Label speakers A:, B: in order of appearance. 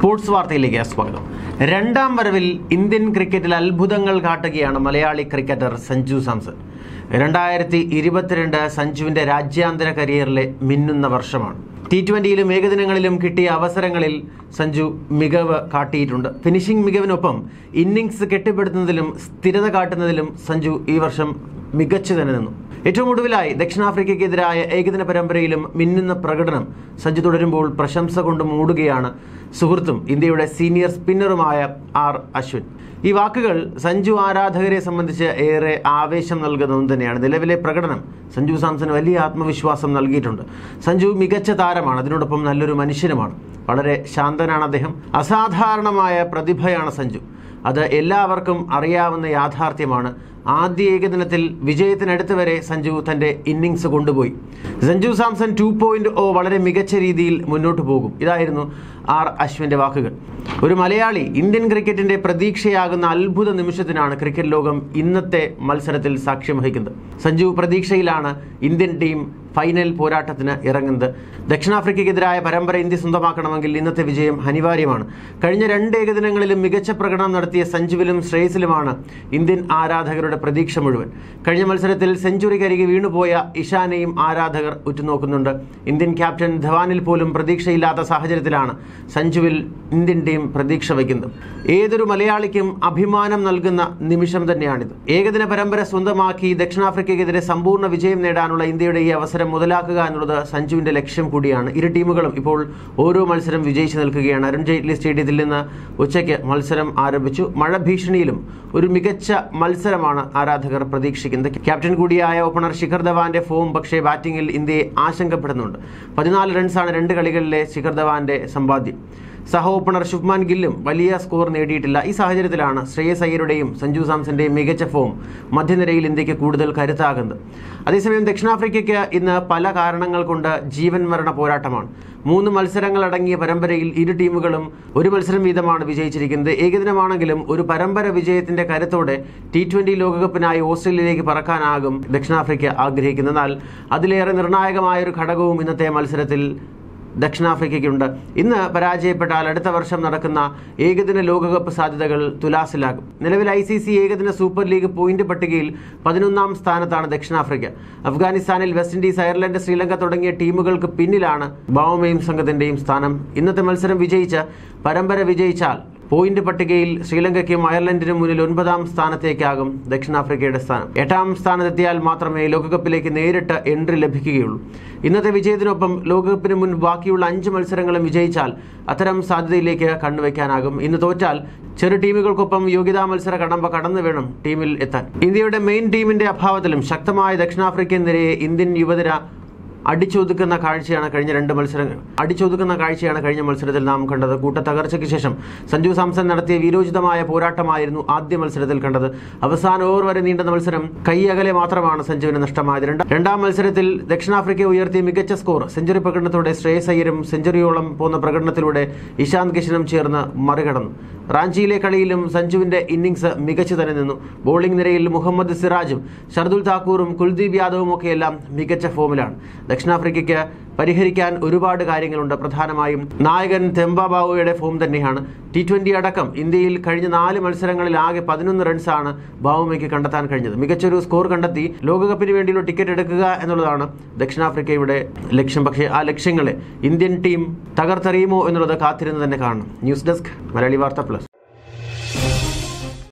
A: sports വാർത്തയിലേക്ക് സ്വാഗതം രണ്ടാം വരവിൽ ഇന്ത്യൻ ക്രിക്കറ്റിൽ അത്ഭുതങ്ങൾ കാട്ടുകയാണ് മലയാളി ക്രിക്കറ്റർ സഞ്ജു സാംസൺ രണ്ടായിരത്തി ഇരുപത്തിരണ്ട് സഞ്ജുവിന്റെ രാജ്യാന്തര കരിയറിലെ മിന്നുന്ന വർഷമാണ് ടി ട്വന്റിയിലും ഏകദിനങ്ങളിലും കിട്ടിയ അവസരങ്ങളിൽ സഞ്ജു മികവ് കാട്ടിയിട്ടുണ്ട് ഫിനിഷിംഗ് മികവിനൊപ്പം ഇന്നിംഗ്സ് കെട്ടിപ്പടുത്തുന്നതിലും സ്ഥിരത കാട്ടുന്നതിലും സഞ്ജു ഈ വർഷം മികച്ചു തന്നെ നിന്നു ഏറ്റവും ഒടുവിലായി ദക്ഷിണാഫ്രിക്കയ്ക്കെതിരായ ഏകദിന പരമ്പരയിലും മിന്നുന്ന പ്രകടനം സഞ്ജു തുടരുമ്പോൾ പ്രശംസ കൊണ്ട് മൂടുകയാണ് സുഹൃത്തും ഇന്ത്യയുടെ സീനിയർ സ്പിന്നറുമായ ആർ അശ്വിൻ ഈ വാക്കുകൾ സഞ്ജു ആരാധകരെ സംബന്ധിച്ച് ഏറെ ആവേശം നൽകുന്ന ഒന്ന് തന്നെയാണ് നിലവിലെ പ്രകടനം സഞ്ജു സാംസന് വലിയ ആത്മവിശ്വാസം നൽകിയിട്ടുണ്ട് സഞ്ജു മികച്ച താരമാണ് അതിനോടൊപ്പം നല്ലൊരു മനുഷ്യനുമാണ് വളരെ ശാന്തനാണ് അദ്ദേഹം അസാധാരണമായ പ്രതിഭയാണ് സഞ്ജു അത് എല്ലാവർക്കും അറിയാവുന്ന യാഥാർത്ഥ്യമാണ് ആദ്യ ഏകദിനത്തിൽ വിജയത്തിനടുത്ത് വരെ സഞ്ജു തന്റെ ഇന്നിങ്സ് കൊണ്ടുപോയി Sanju Samson two point o വളരെ മികച്ച രീതിയിൽ മുന്നോട്ട് പോകും ഇതായിരുന്നു ആർ അശ്വിന്റെ വാക്കുകൾ ഒരു മലയാളി ഇന്ത്യൻ ക്രിക്കറ്റിന്റെ പ്രതീക്ഷയാകുന്ന അത്ഭുത നിമിഷത്തിനാണ് ക്രിക്കറ്റ് ലോകം ഇന്നത്തെ മത്സരത്തിൽ സാക്ഷ്യം വഹിക്കുന്നത് സഞ്ജു പ്രതീക്ഷയിലാണ് ഇന്ത്യൻ ടീം ഫൈനൽ പോരാട്ടത്തിന് ഇറങ്ങുന്നത് ദക്ഷിണാഫ്രിക്കയ്ക്കെതിരായ പരമ്പര ഇന്ത്യ സ്വന്തമാക്കണമെങ്കിൽ ഇന്നത്തെ വിജയം അനിവാര്യമാണ് കഴിഞ്ഞ രണ്ട് ഏകദിനങ്ങളിലും മികച്ച പ്രകടനം നടത്തിയ സഞ്ജുവിലും ശ്രേയസിലുമാണ് ഇന്ത്യൻ ആരാധകരുടെ പ്രതീക്ഷ മുഴുവൻ കഴിഞ്ഞ മത്സരത്തിൽ സെഞ്ചുറിക്കരികെ വീണുപോയ ഇഷാനെയും ആരാധകർ ഉറ്റുനോക്കുന്നുണ്ട് ഇന്ത്യൻ ക്യാപ്റ്റൻ ധവാനിൽ പോലും പ്രതീക്ഷയില്ലാത്ത സാഹചര്യത്തിലാണ് സഞ്ജുവിൽ ഇന്ത്യൻ ടീം പ്രതീക്ഷ വയ്ക്കുന്നത് ഏതൊരു മലയാളിക്കും അഭിമാനം നൽകുന്ന നിമിഷം തന്നെയാണിത് ഏകദിന പരമ്പര സ്വന്തമാക്കി ദക്ഷിണാഫ്രിക്കയ്ക്കെതിരെ സമ്പൂർണ്ണ വിജയം നേടാനുള്ള ഇന്ത്യയുടെ ഈ അവസരം മുതലാക്കുക എന്നുള്ളത് സഞ്ജുവിന്റെ ലക്ഷ്യം കൂടിയാണ് ഇരു ടീമുകളും ഇപ്പോൾ ഓരോ മത്സരം വിജയിച്ചു നിൽക്കുകയാണ് അരുൺ ജെയ്റ്റ്ലി സ്റ്റേഡിയത്തിൽ നിന്ന് ഉച്ചയ്ക്ക് മത്സരം ആരംഭിച്ചു മഴ ഭീഷണിയിലും ഒരു മികച്ച മത്സരമാണ് ആരാധകർ പ്രതീക്ഷിക്കുന്നത് ക്യാപ്റ്റൻ കൂടിയായ ഓപ്പണർ ശിഖർ ധവാന്റെ ഫോം പക്ഷേ ബാറ്റിംഗിൽ ഇന്ത്യയെ ആശങ്കപ്പെടുന്നുണ്ട് പതിനാല് റൺസാണ് രണ്ട് കളികളിലെ ശിഖർ ധവാന്റെ സമ്പാദ്യം സഹ ഓപ്പണർ ശുഭ്മാൻ ഗില്ലും വലിയ സ്കോർ നേടിയിട്ടില്ല ഈ സാഹചര്യത്തിലാണ് ശ്രേയസ് അയ്യരുടെയും സഞ്ജു സാംസന്റെയും മികച്ച ഫോം മധ്യനിരയിൽ ഇന്ത്യക്ക് കൂടുതൽ കരുത്താകുന്നത് അതേസമയം ദക്ഷിണാഫ്രിക്കയ്ക്ക് ഇന്ന് പല കാരണങ്ങൾ കൊണ്ട് ജീവൻ മരണ പോരാട്ടമാണ് മൂന്ന് മത്സരങ്ങൾ അടങ്ങിയ പരമ്പരയിൽ ഇരു ടീമുകളും ഒരു മത്സരം വീതമാണ് വിജയിച്ചിരിക്കുന്നത് ഏകദിനമാണെങ്കിലും ഒരു പരമ്പര വിജയത്തിന്റെ കരുത്തോടെ ടി ട്വന്റി ലോകകപ്പിനായി ഓസ്ട്രേലിയയിലേക്ക് പറക്കാനാകും ദക്ഷിണാഫ്രിക്ക ആഗ്രഹിക്കുന്നത് എന്നാൽ അതിലേറെ നിർണായകമായ ഒരു ഘടകവും ഇന്നത്തെ മത്സരത്തിൽ ദക്ഷിണാഫ്രിക്കയ്ക്കുണ്ട് ഇന്ന് പരാജയപ്പെട്ടാൽ അടുത്ത വർഷം നടക്കുന്ന ഏകദിന ലോകകപ്പ് സാധ്യതകൾ തുലാസിലാകും നിലവിൽ ഐ സി സി ഏകദിന സൂപ്പർ ലീഗ് പോയിന്റ് പട്ടികയിൽ പതിനൊന്നാം സ്ഥാനത്താണ് ദക്ഷിണാഫ്രിക്ക അഫ്ഗാനിസ്ഥാനിൽ വെസ്റ്റ് ഇൻഡീസ് അയർലൻഡ് ശ്രീലങ്ക തുടങ്ങിയ ടീമുകൾക്ക് പിന്നിലാണ് ബാവുമയും സംഘത്തിന്റെയും സ്ഥാനം ഇന്നത്തെ മത്സരം വിജയിച്ച് പരമ്പര വിജയിച്ചാൽ പോയിന്റ് പട്ടികയിൽ ശ്രീലങ്കയ്ക്കും അയർലൻഡിനും മുന്നിൽ ഒൻപതാം സ്ഥാനത്തേക്കാകും ദക്ഷിണാഫ്രിക്കയുടെ സ്ഥാനം എട്ടാം സ്ഥാനത്തെത്തിയാൽ മാത്രമേ ലോകകപ്പിലേക്ക് നേരിട്ട് എൻട്രി ലഭിക്കുകയുള്ളൂ ഇന്നത്തെ വിജയത്തിനൊപ്പം ലോകകപ്പിന് മുൻ ബാക്കിയുള്ള അഞ്ച് മത്സരങ്ങളും വിജയിച്ചാൽ അത്തരം സാധ്യതയിലേക്ക് കണ്ണുവയ്ക്കാനാകും ഇന്ന് തോറ്റാൽ ചെറു ടീമുകൾക്കൊപ്പം യോഗ്യതാ മത്സര കടമ്പ കടന്നു വേണം ടീമിൽ എത്താൻ ഇന്ത്യയുടെ മെയിൻ ടീമിന്റെ അഭാവത്തിലും ശക്തമായ ദക്ഷിണാഫ്രിക്കൻ നിരയെ ഇന്ത്യൻ യുവതിര അടിച്ചൊതുക്കുന്ന കാഴ്ചയാണ് കഴിഞ്ഞ രണ്ട് മത്സരങ്ങൾ അടിച്ചൊതുക്കുന്ന കാഴ്ചയാണ് കഴിഞ്ഞ മത്സരത്തിൽ നാം കണ്ടത് കൂട്ടത്തകർച്ചയ്ക്ക് ശേഷം സഞ്ജു സാംസൺ നടത്തിയ വീരോചിതമായ പോരാട്ടമായിരുന്നു ആദ്യ മത്സരത്തിൽ കണ്ടത് അവസാന ഓവർ വരെ നീണ്ടുന്ന മത്സരം കൈയകലെ മാത്രമാണ് സഞ്ജുവിന് നഷ്ടമായത് രണ്ടാം രണ്ടാം മത്സരത്തിൽ ദക്ഷിണാഫ്രിക്ക ഉയർത്തിയ മികച്ച സ്കോർ സെഞ്ചുറി പ്രകടനത്തോടെ ശ്രേയസ് അയ്യരും സെഞ്ചുറിയോളം പോന്ന പ്രകടനത്തിലൂടെ ഇഷാന്ത് കിഷനും ചേർന്ന് മറികടന്നു റാഞ്ചിയിലെ കളിയിലും സഞ്ജുവിന്റെ ഇന്നിംഗ്സ് മികച്ചു തന്നെ നിന്നു ബോളിംഗ് നിരയിൽ മുഹമ്മദ് സിറാജും ഷർദുൽ താക്കൂറും കുൽദീപ് യാദവും ഒക്കെയെല്ലാം മികച്ച ഫോമിലാണ് ദക്ഷിണാഫ്രിക്കയ്ക്ക് പരിഹരിക്കാൻ ഒരുപാട് കാര്യങ്ങളുണ്ട് പ്രധാനമായും നായകൻ തെമ്പാബാവുയുടെ ഫോം തന്നെയാണ് ടി ട്വന്റി അടക്കം ഇന്ത്യയിൽ കഴിഞ്ഞ നാല് മത്സരങ്ങളിൽ ആകെ പതിനൊന്ന് റൺസാണ് ബാവുമയ്ക്ക് കണ്ടെത്താൻ കഴിഞ്ഞത് മികച്ചൊരു സ്കോർ കണ്ടെത്തി ലോകകപ്പിന് വേണ്ടിയുള്ള ടിക്കറ്റ് എടുക്കുക എന്നുള്ളതാണ് ദക്ഷിണാഫ്രിക്കയുടെ ലക്ഷ്യം പക്ഷേ ആ ലക്ഷ്യങ്ങളെ ഇന്ത്യൻ ടീം തകർത്തെറിയുമോ എന്നുള്ളത് കാത്തിരുന്ന് തന്നെ കാണണം ന്യൂസ് ഡെസ്ക് മലയാളി വാർത്ത പ്ലസ്